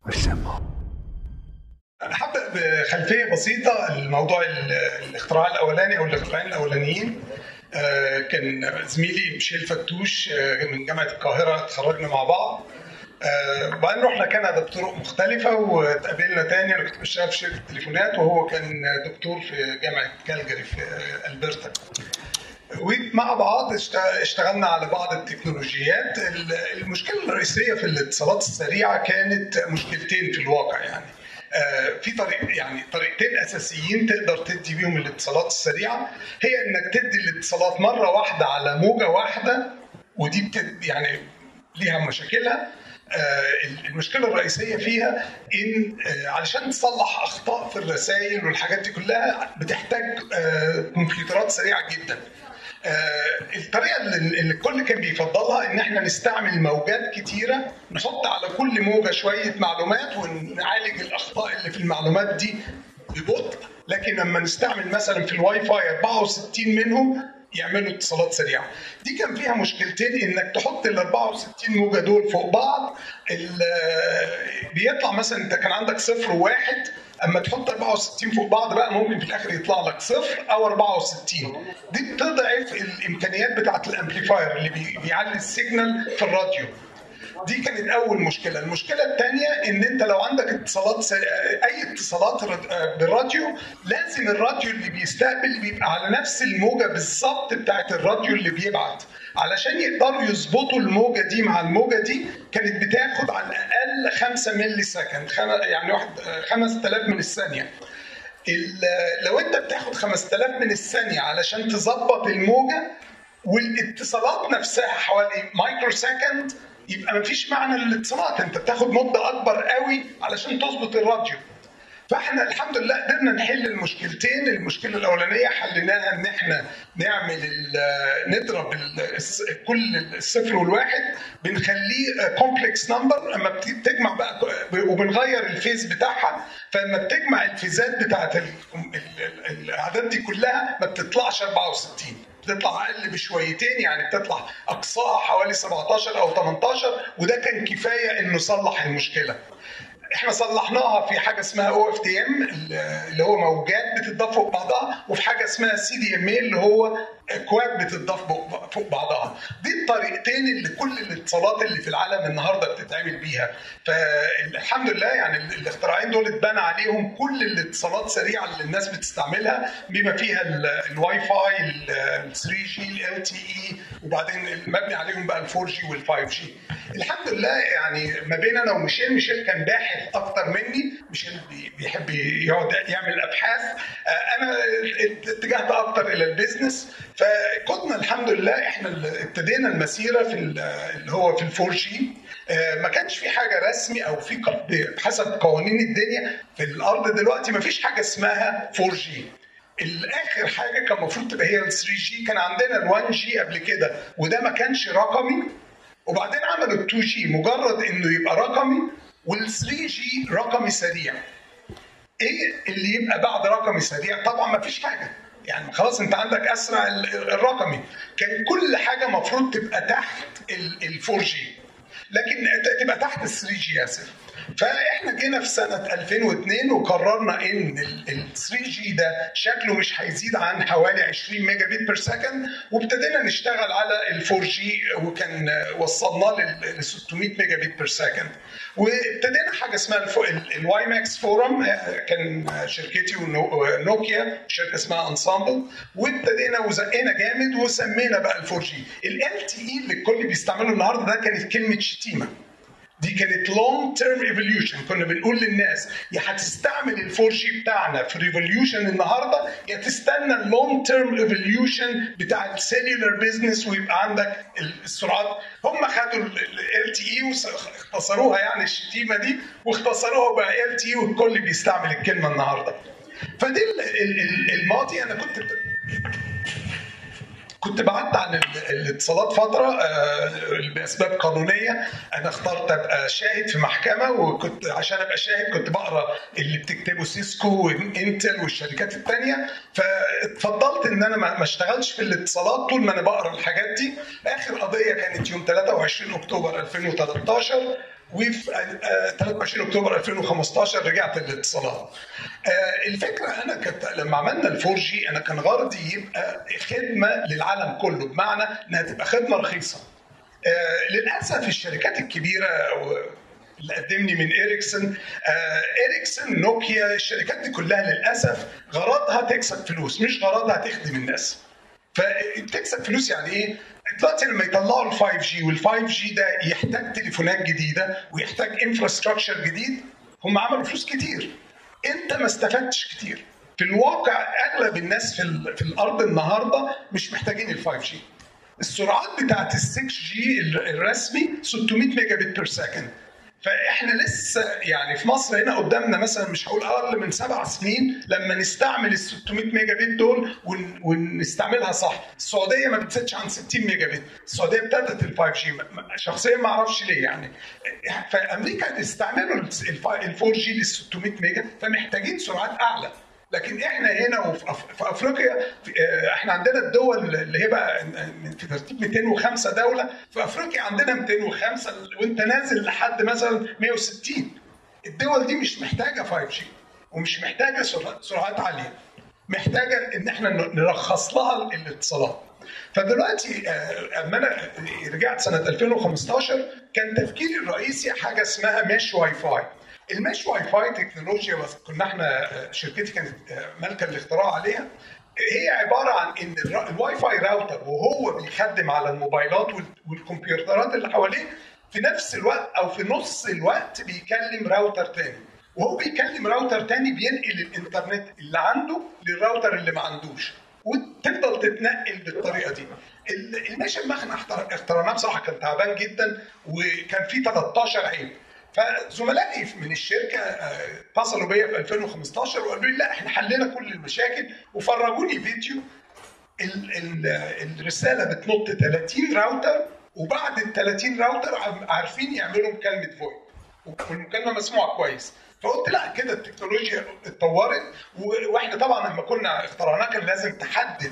انا هبدا بخلفيه بسيطه الموضوع الاختراع الاولاني او الاختراعين الاولانيين آه، كان زميلي ميشيل فتوش آه، من جامعه القاهره اتخرجنا مع بعض آه، وبعدين رحنا كندا بطرق مختلفة واتقابلنا تاني أنا كنت بشتغل في شركة تليفونات وهو كان دكتور في جامعة كالجاري في ألبرتا. ومع بعض اشتغلنا على بعض التكنولوجيات المشكله الرئيسيه في الاتصالات السريعه كانت مشكلتين في الواقع يعني آه، في طريق يعني طريقتين اساسيين تقدر تدي بيهم الاتصالات السريعه هي انك تدي الاتصالات مره واحده على موجه واحده ودي بتد يعني ليها مشاكلها آه، المشكله الرئيسيه فيها ان آه، علشان تصلح اخطاء في الرسائل والحاجات دي كلها بتحتاج كمبيوترات سريعه جدا آه، الطريقه اللي الكل كان بيفضلها ان احنا نستعمل موجات كتيره نحط على كل موجه شويه معلومات ونعالج الاخطاء اللي في المعلومات دي ببطء لكن لما نستعمل مثلا في الواي فاي 64 منهم يعملوا اتصالات سريعه دي كان فيها مشكلتين انك تحط ال 64 موجه دول فوق بعض بيطلع مثلا انت كان عندك صفر وواحد اما تحط 64 فوق بعض بقى ممكن في الاخر يطلع لك صفر او 64 دي بتضعف الامكانيات بتاعت الامبليفاير اللي بيعلي السيجنال في الراديو دي كانت اول مشكله المشكله الثانيه ان انت لو عندك اتصالات س... اي اتصالات بالراديو لازم الراديو اللي بيستقبل بيبقى على نفس الموجه بالظبط بتاعت الراديو اللي بيبعت علشان يقدروا يظبطوا الموجه دي مع الموجه دي كانت بتاخد على الاقل 5 ملي سكند يعني واحد 5000 من الثانيه لو انت بتاخد 5000 من الثانيه علشان تظبط الموجه والاتصالات نفسها حوالي مايكرو سكند يبقى مفيش معنى للاتصالات انت بتاخد مده اكبر قوي علشان تظبط الراديو فاحنا الحمد لله قدرنا نحل المشكلتين المشكله الاولانيه حليناها ان احنا نعمل نضرب كل الصفر والواحد بنخليه كومبلكس نمبر اما بتجمع بقى وبنغير الفيز بتاعها فلما بتجمع الفيزات بتاعت الاعداد دي كلها ما بتطلعش 64 بتطلع اقل بشويتين يعني بتطلع اقصاها حوالي 17 او 18 وده كان كفايه انه صلح المشكله احنا صلحناها في حاجه اسمها او اف تي ام اللي هو موجات بتضاف فوق بعضها وفي حاجه اسمها سي دي ام اي اللي هو اكواد بتضاف فوق بعضها دي الطريقتين اللي كل الاتصالات اللي في العالم النهارده بتتعمل بيها فالحمد لله يعني الاختراعين دول اتبنى عليهم كل الاتصالات سريعه اللي الناس بتستعملها بما فيها الواي فاي ال 3 جي ال تي اي وبعدين مبني عليهم بقى ال 4 جي وال 5 جي الحمد لله يعني ما بين انا وميشيل ميشيل كان باحث اكتر مني ميشيل بيحب يقعد يعمل ابحاث انا اتجهت اكتر الى البيزنس فكنا الحمد لله احنا ابتدينا المسيره في اللي هو في الفور جي ما كانش في حاجه رسمي او في بحسب قوانين الدنيا في الارض دلوقتي ما فيش حاجه اسمها 4 جي الاخر حاجه كان المفروض تبقى هي ال 3 جي كان عندنا ال 1 جي قبل كده وده ما كانش رقمي وبعدين عملوا ال 2 جي مجرد انه يبقى رقمي وال 3 جي رقمي سريع ايه اللي يبقى بعد رقمي سريع طبعا ما فيش حاجه يعني خلاص انت عندك اسرع الرقمي كان كل حاجه المفروض تبقى تحت ال 4 جي لكن تبقى تحت ال 3 جي اسف فاحنا جينا في سنه 2002 وقررنا ان ال 3 جي ده شكله مش هيزيد عن حوالي 20 ميجا بت بير سكند وابتدينا نشتغل على ال 4 جي وكان وصلناه ل 600 ميجا بت بير سكند وابتدينا حاجه اسمها الواي ماكس فورم كان شركتي ونوكيا شركه اسمها انسامبل وابتدينا وزقينا جامد وسمينا بقى ال 4 جي ال تي اي اللي الكل بيستعمله النهارده ده كانت كلمه شتيمه دي كانت لونج تيرم ايفوليوشن كنا بنقول للناس يا هتستعمل ال 4 جي بتاعنا في ريفوليوشن النهارده يا تستنى اللونج تيرم ايفوليوشن بتاع السيلولر بزنس ويبقى عندك السرعات هم خدوا ال تي اي واختصروها يعني الشتيمه دي واختصروها بقى ال تي اي والكل بيستعمل الكلمه النهارده فدي الماضي انا كنت كنت بعدت عن الاتصالات فتره باسباب قانونيه انا اخترت ابقى شاهد في محكمه وكنت عشان ابقى شاهد كنت بقرا اللي بتكتبه سيسكو وانتل والشركات الثانيه فاتفضلت ان انا ما اشتغلش في الاتصالات طول ما انا بقرا الحاجات دي اخر قضيه كانت يوم 23 اكتوبر 2013 وفي 23 اكتوبر 2015 رجعت للاتصالات. الفكره انا كنت لما عملنا ال 4 جي انا كان غرضي يبقى خدمه للعالم كله بمعنى انها تبقى خدمه رخيصه. للاسف الشركات الكبيره اللي قدمني من اريكسون آه اريكسون نوكيا الشركات دي كلها للاسف غرضها تكسب فلوس مش غرضها تخدم الناس فبتكسب فلوس يعني ايه دلوقتي لما يطلعوا ال 5 جي وال 5 جي ده يحتاج تليفونات جديده ويحتاج انفراستراكشر جديد هم عملوا فلوس كتير انت ما استفدتش كتير في الواقع اغلب الناس في, في الارض النهارده مش محتاجين ال 5 جي السرعات بتاعت ال 6 جي الرسمي 600 ميجا بت بير سكند فاحنا لسه يعني في مصر هنا قدامنا مثلا مش هقول اقل من سبع سنين لما نستعمل ال 600 ميجا بت دول ونستعملها صح، السعوديه ما بتزيدش عن 60 ميجا بت، السعوديه ابتدت ال 5 جي شخصيا ما اعرفش ليه يعني فامريكا استعملوا ال 4 جي لل 600 ميجا فمحتاجين سرعات اعلى لكن احنا هنا وفي افريقيا احنا عندنا الدول اللي هي بقى في ترتيب 205 دوله في افريقيا عندنا 205 وانت نازل لحد مثلا 160 الدول دي مش محتاجه 5 جي ومش محتاجه سرعات عاليه محتاجه ان احنا نرخص لها الاتصالات فدلوقتي اما انا رجعت سنه 2015 كان تفكيري الرئيسي حاجه اسمها مش واي فاي المش واي فاي تكنولوجيا بس كنا احنا شركتي كانت مالكه الاختراع عليها هي عباره عن ان الواي فاي راوتر وهو بيخدم على الموبايلات والكمبيوترات اللي حواليه في نفس الوقت او في نص الوقت بيكلم راوتر تاني وهو بيكلم راوتر تاني بينقل الانترنت اللي عنده للراوتر اللي ما عندوش وتفضل تتنقل بالطريقه دي الماشين اللي احنا اخترعناه بصراحه كان تعبان جدا وكان فيه 13 عيب فزملائي من الشركه اتصلوا بيا في 2015 وقالوا لي لا احنا حلينا كل المشاكل وفرجوني فيديو ال ال الرساله بتنط 30 راوتر وبعد ال 30 راوتر عارفين يعملوا مكالمه فويس والمكالمه مسموعه كويس فقلت لا كده التكنولوجيا اتطورت واحنا طبعا لما كنا اخترعناه كان لازم تحدد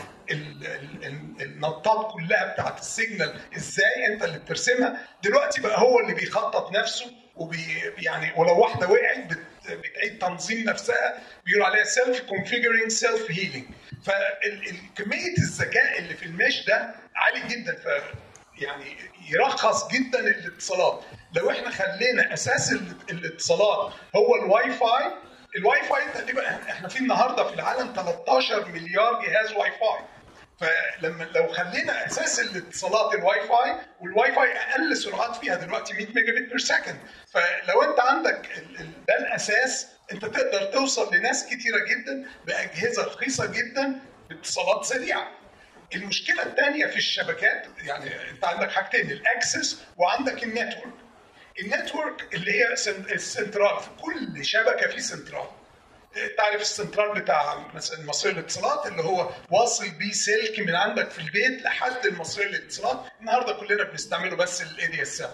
النطات كلها بتاعت السيجنال ازاي انت اللي بترسمها دلوقتي بقى هو اللي بيخطط نفسه وبي يعني ولو واحده وقعت بتعيد تنظيم نفسها بيقولوا عليها سيلف كونفيجرينج سيلف هيلينج فكميه الذكاء اللي في المش ده عالي جدا ف يعني يرخص جدا الاتصالات لو احنا خلينا اساس الاتصالات هو الواي فاي الواي فاي تقريبا احنا في النهارده في العالم 13 مليار جهاز واي فاي فلما لو خلينا اساس الاتصالات الواي فاي والواي فاي اقل سرعات فيها دلوقتي 100 ميجا بت بير سكند فلو انت عندك ده الاساس انت تقدر توصل لناس كتيره جدا باجهزه رخيصه جدا باتصالات سريعه المشكله الثانيه في الشبكات يعني انت عندك حاجتين الاكسس وعندك النتورك النتورك اللي هي السنترال في كل شبكه في سنترال تعرف السنترال بتاع مثلا مصرية الاتصالات اللي هو واصل بيه سلك من عندك في البيت لحد المصرية للاتصالات النهارده كلنا بنستعمله بس الاي دي اس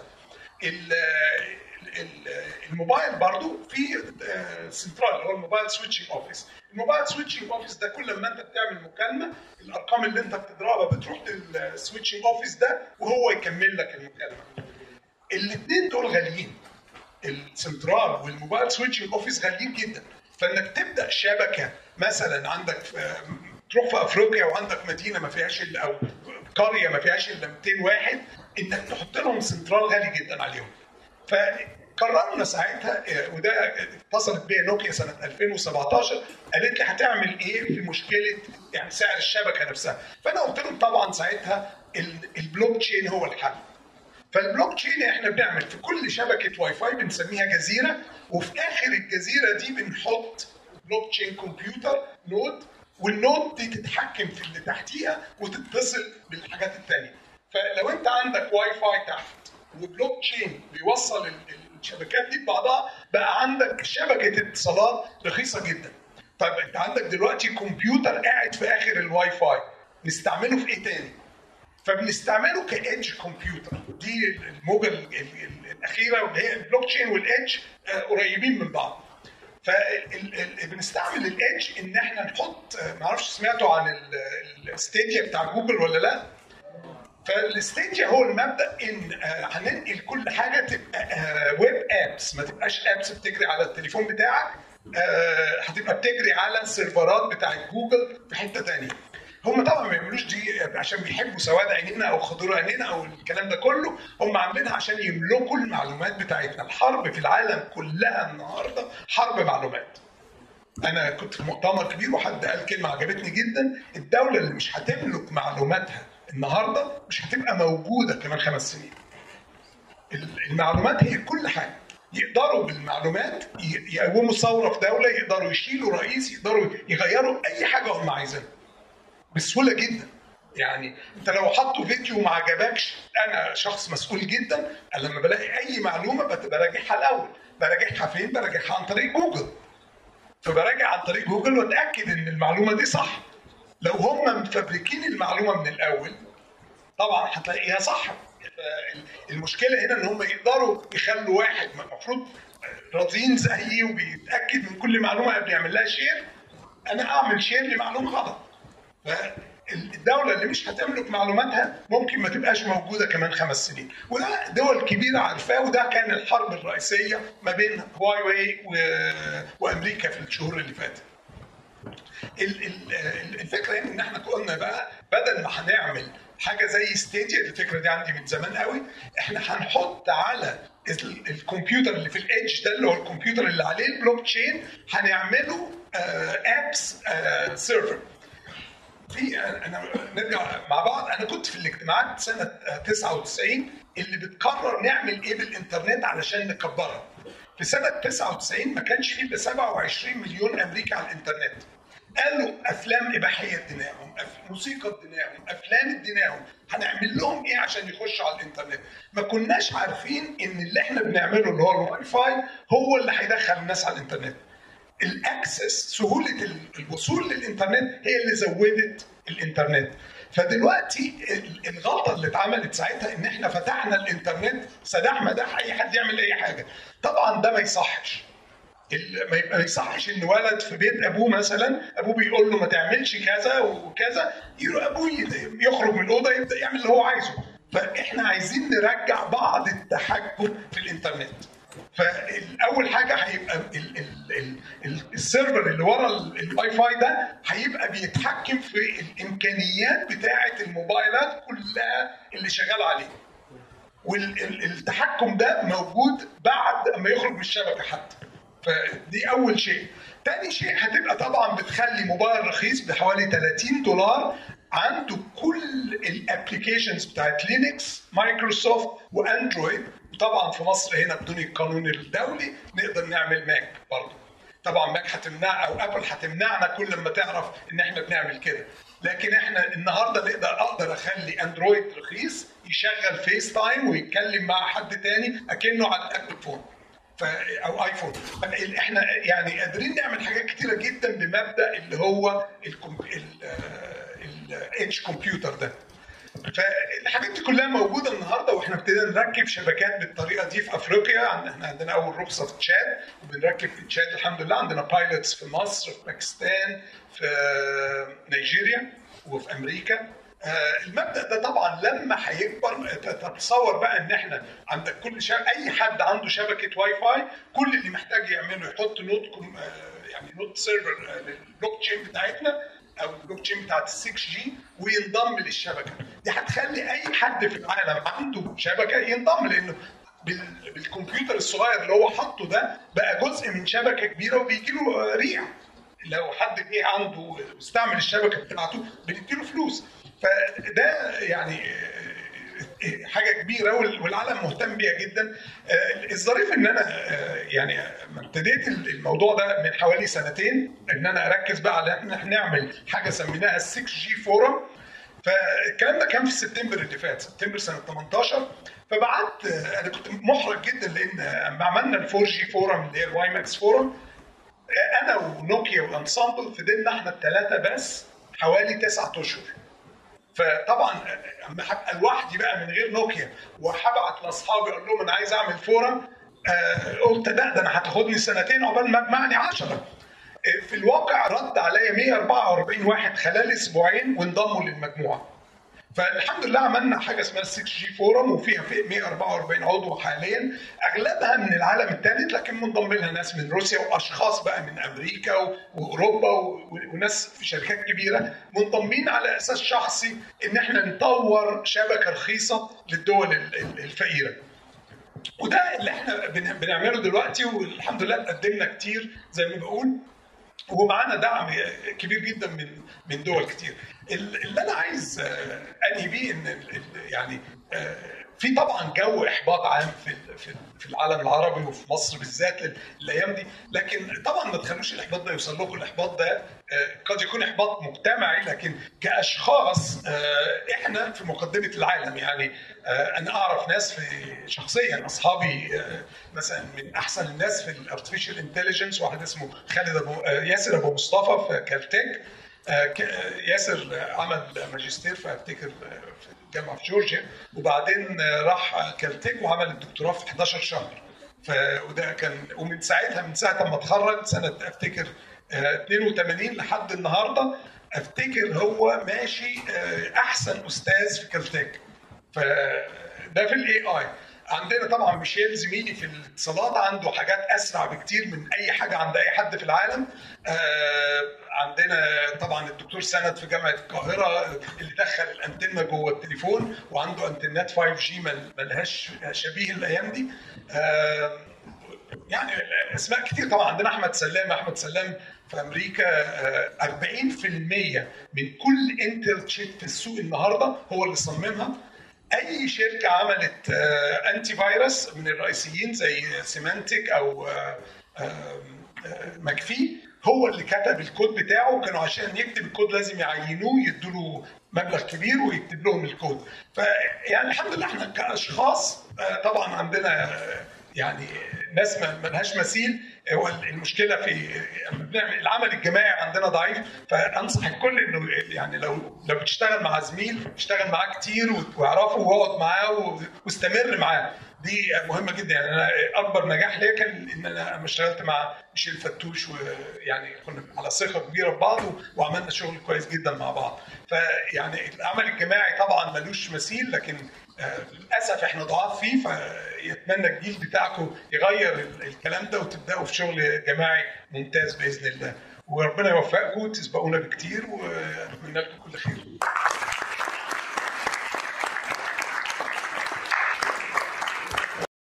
الموبايل برضو في سنترال اللي هو الموبايل سويتشنج اوفيس الموبايل سويتشنج اوفيس ده كل ما انت بتعمل مكالمه الارقام اللي انت بتضربها بتروح للسويتشنج اوفيس ده وهو يكمل لك المكالمه الاثنين دول غاليين السنترال والموبايل سويتشنج اوفيس غاليين جدا فانك تبدا شبكه مثلا عندك في تروح في افريقيا وعندك مدينه ما فيهاش الا او قريه ما فيهاش الا 200 واحد انك تحط لهم سنترال غالي جدا عليهم فقررنا ساعتها وده اتصلت بيا نوكيا سنه 2017 قالت لي هتعمل ايه في مشكله يعني سعر الشبكه نفسها فانا قلت لهم طبعا ساعتها البلوك تشين هو الحل فالبلوك تشين احنا بنعمل في كل شبكه واي فاي بنسميها جزيره وفي اخر الجزيره دي بنحط بلوك تشين كمبيوتر نود والنود دي تتحكم في اللي تحتيها وتتصل بالحاجات الثانيه فلو انت عندك واي فاي تحت وبلوك تشين بيوصل الشبكات دي ببعضها بقى عندك شبكه اتصالات رخيصه جدا طيب انت عندك دلوقتي كمبيوتر قاعد في اخر الواي فاي نستعمله في ايه تاني؟ فبنستعمله كايدج كمبيوتر دي الموجه الاخيره واللي هي البلوك تشين والايدج قريبين من بعض فبنستعمل الايدج ان احنا نحط ما اعرفش سمعتوا عن الستيديا بتاع جوجل ولا لا فالاستيديا هو المبدا ان آه، هننقل كل حاجه تبقى ويب ابس ما تبقاش ابس بتجري على التليفون بتاعك آه، هتبقى بتجري على السيرفرات بتاعت جوجل في حته ثانيه هم طبعا ما بيعملوش دي عشان بيحبوا سواد عينينا او خضور عينينا او الكلام ده كله هم عاملينها عشان يملكوا المعلومات بتاعتنا الحرب في العالم كلها النهارده حرب معلومات انا كنت في مؤتمر كبير وحد قال كلمه عجبتني جدا الدوله اللي مش هتملك معلوماتها النهارده مش هتبقى موجوده كمان خمس سنين المعلومات هي كل حاجه يقدروا بالمعلومات ي- يقوموا ثوره في دوله يقدروا يشيلوا رئيس يقدروا يغيروا اي حاجه هم عايزينها بسهوله جدا يعني انت لو حطوا فيديو وما عجبكش انا شخص مسؤول جدا أنا لما بلاقي اي معلومه بت- براجعها الاول براجعها فين براجعها عن طريق جوجل فبراجع عن طريق جوجل واتاكد ان المعلومه دي صح لو هم مفبركين المعلومه من الاول طبعا هتلاقيها صح المشكله هنا ان هم يقدروا يخلوا واحد المفروض راضيين زيي وبيتاكد من كل معلومه قبل يعمل لها شير انا اعمل شير لمعلومه غلط فالدولة اللي مش هتملك معلوماتها ممكن ما تبقاش موجودة كمان خمس سنين وده دول كبيرة عارفاه وده كان الحرب الرئيسية ما بين هواوي و... وأمريكا في الشهور اللي فاتت ال- ال- ال- الفكره هنا ان احنا قلنا بقى بدل ما هنعمل حاجه زي ستيديا الفكره دي عندي من زمان قوي احنا هنحط على ال- الكمبيوتر اللي في الايدج ده اللي هو الكمبيوتر اللي عليه البلوك تشين هنعمله ابس سيرفر في انا نرجع مع بعض انا كنت في الاجتماعات سنه 99 اللي بتقرر نعمل ايه بالانترنت علشان نكبرها في سنه 99 ما كانش فيه الا 27 مليون امريكي على الانترنت قالوا افلام اباحيه اديناهم أف- موسيقى اديناهم افلام اديناهم هنعمل لهم ايه عشان يخشوا على الانترنت ما كناش عارفين ان اللي احنا بنعمله اللي هو الواي فاي هو اللي هيدخل الناس على الانترنت الاكسس سهوله ال- الوصول للانترنت هي اللي زودت الانترنت فدلوقتي ال- الغلطه اللي اتعملت ساعتها ان احنا فتحنا الانترنت سداح مداح اي حد يعمل اي حاجه طبعا ده ما يصحش ال- ما يبقى ما يصحش ان ولد في بيت ابوه مثلا ابوه بيقول له ما تعملش كذا وكذا يروح ابوه ي- يخرج من الاوضه يبدا يعمل اللي هو عايزه فاحنا عايزين نرجع بعض التحكم في الانترنت فاول حاجه هيبقى ال- ال- ال- ال- السيرفر اللي ورا ال- الواي فاي ده هيبقى بيتحكم في الامكانيات بتاعه الموبايلات كلها اللي شغال عليه والتحكم ده موجود بعد ما يخرج من الشبكه حتى فدي اول شيء تاني شيء هتبقى طبعا بتخلي موبايل رخيص بحوالي 30 دولار عنده كل الابلكيشنز بتاعت لينكس مايكروسوفت واندرويد وطبعا في مصر هنا بدون القانون الدولي نقدر نعمل ماك برضه طبعا ماك هتمنع او ابل هتمنعنا كل ما تعرف ان احنا بنعمل كده لكن احنا النهارده نقدر اقدر اخلي اندرويد رخيص يشغل فيس تايم ويتكلم مع حد تاني اكنه على الابل فون ف او ايفون ال- احنا يعني قادرين نعمل حاجات كتيره جدا بمبدا اللي هو الاتش كمبيوتر ده فالحاجات دي كلها موجوده النهارده واحنا ابتدينا نركب شبكات بالطريقه دي في افريقيا عن- احنا عندنا اول رخصه في تشاد وبنركب في تشاد الحمد لله عندنا بايلوتس في مصر في باكستان في نيجيريا وفي امريكا آه، المبدا ده طبعا لما هيكبر تتصور بقى ان احنا عندك كل شا... اي حد عنده شبكه واي فاي كل اللي محتاج يعمله يحط نوت كم... آه، يعني نوت سيرفر آه، للبلوك تشين بتاعتنا او البلوك تشين بتاعت ال 6 جي وينضم للشبكه دي هتخلي اي حد في العالم عنده شبكه ينضم لانه بال... بالكمبيوتر الصغير اللي هو حاطه ده بقى جزء من شبكه كبيره وبيجي له ريع لو حد جه عنده استعمل الشبكه بتاعته بنديله فلوس فده يعني آه، حاجه كبيره وال- والعالم مهتم بيها جدا آه، الظريف ان انا آه، يعني لما ابتديت الموضوع ده من حوالي سنتين ان انا اركز بقى على ان احنا نعمل حاجه سميناها 6 جي فورم فالكلام ده كان في سبتمبر اللي فات سبتمبر سنه 18 فبعت انا كنت محرج جدا لان لما عملنا ال 4 جي فورم اللي هي الواي ماكس فورم انا ونوكيا وانسامبل فضلنا احنا الثلاثه بس حوالي تسعة اشهر فطبعا اما هبقى لوحدي بقى من غير نوكيا وهبعت لاصحابي اقول لهم انا عايز اعمل فورم آه، قلت لا ده انا هتاخدني سنتين عقبال ما اجمعني 10 في الواقع رد عليا 144 واحد خلال اسبوعين وانضموا للمجموعه فالحمد لله عملنا حاجه اسمها 6 جي فورم وفيها 144 عضو حاليا اغلبها من العالم الثالث لكن منضم لها ناس من روسيا واشخاص بقى من امريكا واوروبا وناس في شركات كبيره منضمين على اساس شخصي ان احنا نطور شبكه رخيصه للدول الفقيره. وده اللي احنا بنعمله دلوقتي والحمد لله قدمنا كتير زي ما بقول ومعانا دعم كبير جدا من من دول كتير اللي انا عايز انهي بيه ان يعني في طبعا جو احباط عام في في العالم العربي وفي مصر بالذات الايام دي لكن طبعا ما تخلوش الاحباط ده يوصل لكم الاحباط ده قد يكون احباط مجتمعي لكن كاشخاص احنا في مقدمه العالم يعني انا اعرف ناس في شخصيا اصحابي مثلا من احسن الناس في الارتفيشال انتليجنس واحد اسمه خالد ابو ياسر ابو مصطفى في كالتك ياسر عمل ماجستير في افتكر في الجامعه في جورجيا وبعدين راح كالتك وعمل الدكتوراه في 11 شهر ف وده كان ومن ساعتها من ساعه ما اتخرج سنه افتكر 82 لحد النهارده افتكر هو ماشي احسن استاذ في كالتك فده في الاي اي عندنا طبعا ميشيل زميلي في الاتصالات عنده حاجات اسرع بكتير من اي حاجه عند اي حد في العالم آه عندنا طبعا الدكتور سند في جامعه القاهره اللي دخل الانتنه جوه التليفون وعنده انتنات 5 جي ملهاش شبيه الايام دي آه يعني اسماء كتير طبعا عندنا احمد سلام احمد سلام في امريكا آه 40% من كل انتل تشيب في السوق النهارده هو اللي صممها اي شركه عملت انتي فيروس من الرئيسيين زي سيمانتك او مكفي هو اللي كتب الكود بتاعه كانوا عشان يكتب الكود لازم يعينوه يدوا له مبلغ كبير ويكتب لهم الكود فيعني الحمد لله احنا كاشخاص طبعا عندنا يعني ناس ما لهاش مثيل هو المشكله في العمل الجماعي عندنا ضعيف فانصح الكل انه يعني لو لو بتشتغل مع زميل اشتغل معاه كتير واعرفه واقعد معاه واستمر معاه دي مهمه جدا يعني انا اكبر نجاح ليا كان ان انا لما اشتغلت مع ميشيل فتوش ويعني كنا على ثقه كبيره ببعض وعملنا شغل كويس جدا مع بعض فيعني العمل الجماعي طبعا ملوش مثيل لكن للاسف احنا ضعاف فيه فيتمنى الجيل بتاعكم يغير الكلام ده وتبداوا في شغل جماعي ممتاز باذن الله وربنا يوفقكم وتسبقونا بكتير واتمنى لكم كل خير